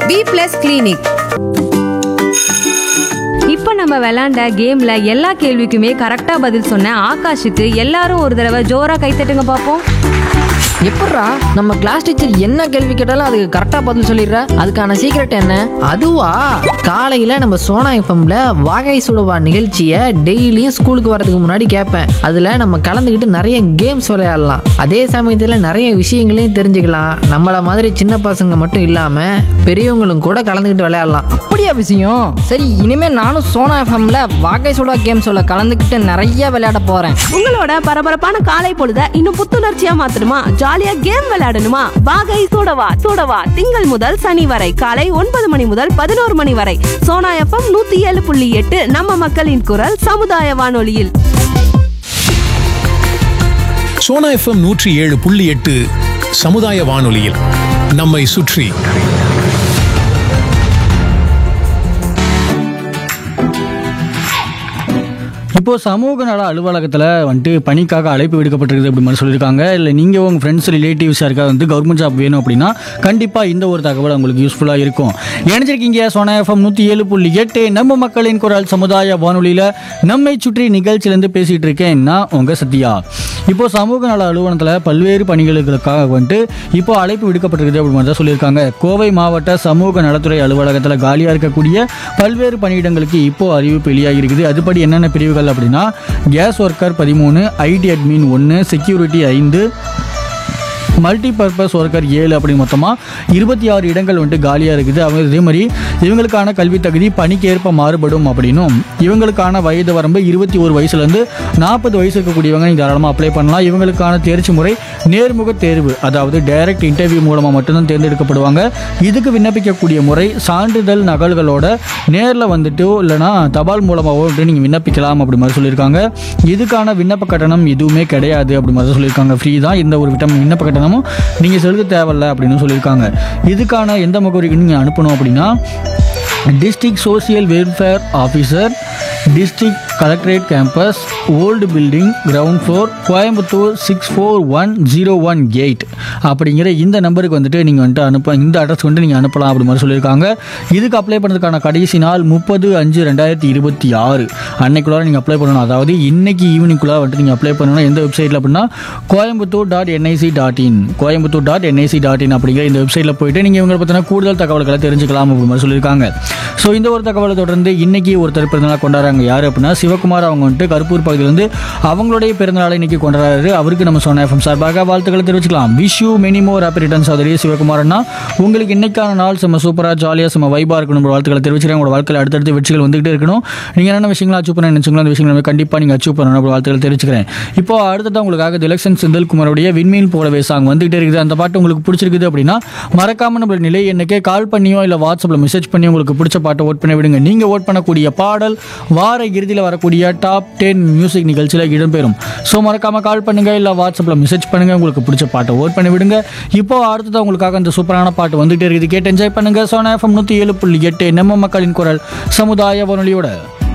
B plus clinic இப்போ நம்ம விளையாண்ட கேம்ல எல்லா கேள்விக்குமே கரெக்டா பதில் சொன்ன ஆகாஷுக்கு எல்லாரும் ஒரு தடவை ஜோரா கைத்தட்டுங்க பார்ப்போம் எப்பட்றா நம்ம கிளாஸ் டீச்சர் என்ன கேள்வி கேட்டாலும் அதுக்கு கரெக்டாக பதில் சொல்லிடுற அதுக்கான சீக்ரெட் என்ன அதுவா காலையில் நம்ம சோனா எஃப்எம்ல வாகை சுடுவா நிகழ்ச்சியை டெய்லியும் ஸ்கூலுக்கு வரதுக்கு முன்னாடி கேட்பேன் அதில் நம்ம கலந்துக்கிட்டு நிறைய கேம்ஸ் விளையாடலாம் அதே சமயத்தில் நிறைய விஷயங்களையும் தெரிஞ்சுக்கலாம் நம்மள மாதிரி சின்ன பசங்க மட்டும் இல்லாமல் பெரியவங்களும் கூட கலந்துக்கிட்டு விளையாடலாம் அப்படியா விஷயம் சரி இனிமே நானும் சோனா எஃப்எம்ல வாகை சுடா கேம்ஸோட கலந்துக்கிட்டு நிறைய விளையாட போறேன் உங்களோட பரபரப்பான காலை பொழுத இன்னும் புத்துணர்ச்சியா மாத்தணுமா ஜாலியா கேம் விளையாடணுமா வாகை சூடவா சூடவா திங்கள் முதல் சனி வரை காலை ஒன்பது மணி முதல் பதினோரு மணி வரை சோனா எஃப்எம் நூத்தி ஏழு புள்ளி எட்டு நம்ம மக்களின் குரல் சமுதாய வானொலியில் சோனா எஃப்எம் நூற்றி ஏழு புள்ளி எட்டு சமுதாய வானொலியில் நம்மை சுற்றி இப்போ சமூக நல அலுவலகத்தில் வந்துட்டு பணிக்காக அழைப்பு விடுக்கப்பட்டிருக்குது அப்படி மாதிரி சொல்லியிருக்காங்க இல்லை நீங்கள் உங்கள் ஃப்ரெண்ட்ஸ் ரிலேட்டிவ்ஸ் யாருக்காவது வந்து கவர்மெண்ட் ஜாப் வேணும் அப்படின்னா கண்டிப்பாக இந்த ஒரு தகவல் உங்களுக்கு யூஸ்ஃபுல்லாக இருக்கும் இணைஞ்சிருக்கீங்க சோனா எஃப்எம் நூற்றி ஏழு புள்ளி எட்டு நம்ம மக்களின் குரல் சமுதாய வானொலியில் நம்மை சுற்றி நிகழ்ச்சியிலேருந்து பேசிகிட்டு இருக்கேன் நான் உங்கள் சத்யா இப்போ சமூக நல அலுவலகத்தில் பல்வேறு பணிகளுக்காக வந்துட்டு இப்போ அழைப்பு விடுக்கப்பட்டிருக்குது அப்படி மாதிரி தான் சொல்லியிருக்காங்க கோவை மாவட்ட சமூக நலத்துறை அலுவலகத்தில் காலியாக இருக்கக்கூடிய பல்வேறு பணியிடங்களுக்கு இப்போ அறிவிப்பு வெளியாகி இருக்குது அதுபடி என்னென்ன பிரிவுகள் அப்படின்னா கேஸ் ஒர்க்கர் பதிமூணு ஐடி அட்மின் ஒன்று செக்யூரிட்டி ஐந்து மல்டி பர்பஸ் ஒர்க்கர் ஏழு அப்படி மொத்தமாக இருபத்தி ஆறு இடங்கள் வந்துட்டு காலியாக இருக்குது அவங்க இதே மாதிரி இவங்களுக்கான கல்வி தகுதி பணிக்கேற்ப மாறுபடும் அப்படின்னும் இவங்களுக்கான வயது வரம்பு இருபத்தி ஒரு வயசுலேருந்து நாற்பது வயசு இருக்கக்கூடியவங்க நீங்கள் தாராளமாக அப்ளை பண்ணலாம் இவங்களுக்கான தேர்ச்சி முறை நேர்முக தேர்வு அதாவது டைரக்ட் இன்டர்வியூ மூலமாக மட்டும்தான் தேர்ந்தெடுக்கப்படுவாங்க இதுக்கு விண்ணப்பிக்கக்கூடிய முறை சான்றிதழ் நகல்களோட நேரில் வந்துட்டோ இல்லைனா தபால் மூலமாகவோ வந்துட்டு நீங்கள் விண்ணப்பிக்கலாம் அப்படி மாதிரி சொல்லியிருக்காங்க இதுக்கான விண்ணப்ப கட்டணம் எதுவுமே கிடையாது அப்படி மாதிரி சொல்லியிருக்காங்க ஃப்ரீ தான் இந்த ஒரு விட்டம் விண்ணப்ப கட்டணமும் நீங்கள் செலுத்த தேவையில்ல அப்படின்னு சொல்லியிருக்காங்க இதுக்கான எந்த முகவரிக்கு நீங்கள் அனுப்பணும் அப்படின்னா district social welfare officer district collectorate campus old building ground floor Coimbatore six four one zero one eight அப்படிங்கிற இந்த நம்பருக்கு வந்துட்டு நீங்கள் வந்துட்டு அனுப்ப இந்த அட்ரஸ் வந்துட்டு நீங்கள் அனுப்பலாம் அப்படி மாதிரி சொல்லியிருக்காங்க இதுக்கு அப்ளை பண்ணுறதுக்கான கடைசி நாள் முப்பது அஞ்சு ரெண்டாயிரத்தி இருபத்தி ஆறு அன்னைக்குள்ளார நீங்கள் அப்ளை பண்ணணும் அதாவது இன்னைக்கு ஈவினிங்குள்ளார வந்துட்டு நீங்கள் அப்ளை பண்ணணும் எந்த வெப்சைட்டில் அப்படின்னா Coimbatore dot NIC dot in Coimbatore dot NIC dot in அப்படிங்கிற இந்த வெப்சைட்டில் போயிட்டு நீங்கள் இவங்களை பற்றின கூடுதல் தகவல்களை தெரிஞ்சுக்கலாம் அப்படி மாதிரி சொல்லியிருக்காங்க ஸோ இந்த ஒரு தகவலை தொடர்ந்து இன்னைக்கு ஒருத்தர் பிறந்தநாள் கொண்டாடுறாங்க யார் அப்படின்னா சிவகுமார் அவங்க வந்துட்டு கருப்பூர் பகுதியிலேருந்து அவங்களுடைய பிறந்தநாளை இன்னைக்கு கொண்டாடுறாரு அவருக்கு நம்ம சொன்ன எஃப்எம் சார்பாக வாழ்த்துக்களை தெரிவிச்சுக்கலாம் wish you many more happy returns சோதரி சிவகுமார்னா உங்களுக்கு இன்னைக்கான நாள் செம்ம சூப்பராக ஜாலியாக செம்ம வைபாக இருக்கணும் உங்களோட வாழ்த்துக்களை தெரிவிச்சுக்கிறேன் உங்களோட வாழ்க்கையில் அடுத்தடுத்து வெற்றிகள் வந்துகிட்டே இருக்கணும் நீங்கள் என்னென்ன விஷயங்களை அச்சீவ் பண்ண நினைச்சீங்களோ அந்த விஷயங்களை கண்டிப்பாக நீங்கள் அச்சீவ் பண்ணணும் அப்படி வாழ்த்துக்களை தெரிவிச்சுக்கிறேன் இப்போ அடுத்ததான் உங்களுக்காக எலெக்ஷன் செந்தில் குமாரோடைய விண்மீன் போலவே சாங் வந்துகிட்டே இருக்குது அந்த பாட்டு உங்களுக்கு பிடிச்சிருக்குது அப்படின்னா மறக்காம நம்மளோட நிலை எண்ணுக்கே கால் பண்ணியோ இல்லை வாட்ஸ்அப்பில் மெசேஜ் பண்ணி உங்களுக்கு பிடிச்ச பாட்டை ஓட் பண்ணி விடுங்க நீங்கள் ஓட் பண்ணக்கூடிய பாடல் வார இறுதியில் வரக்கூடிய டாப் டென் மியூசிக் நிகழ்ச்சியில் இடம்பெறும் ஸோ மறக்காம கால் பண்ணுங்க இல்லை வாட்ஸ்அப்பில் மெசேஜ் பண்ணுங்க உங்களுக்கு பிடிச்ச பாட்டை ஓட் பண்ணி விடுங்க இப்போ அடுத்தது உங்களுக்காக அந்த சூப்பரான பாட்டு வந்துகிட்டே இருக்குது கேட்டு என்ஜாய் பண்ணுங்க சோனா எஃப்எம் நூற்றி ஏழு புள்ளி எட்டு நம்ம மக்களின் குரல் சமுதாய வானொலியோட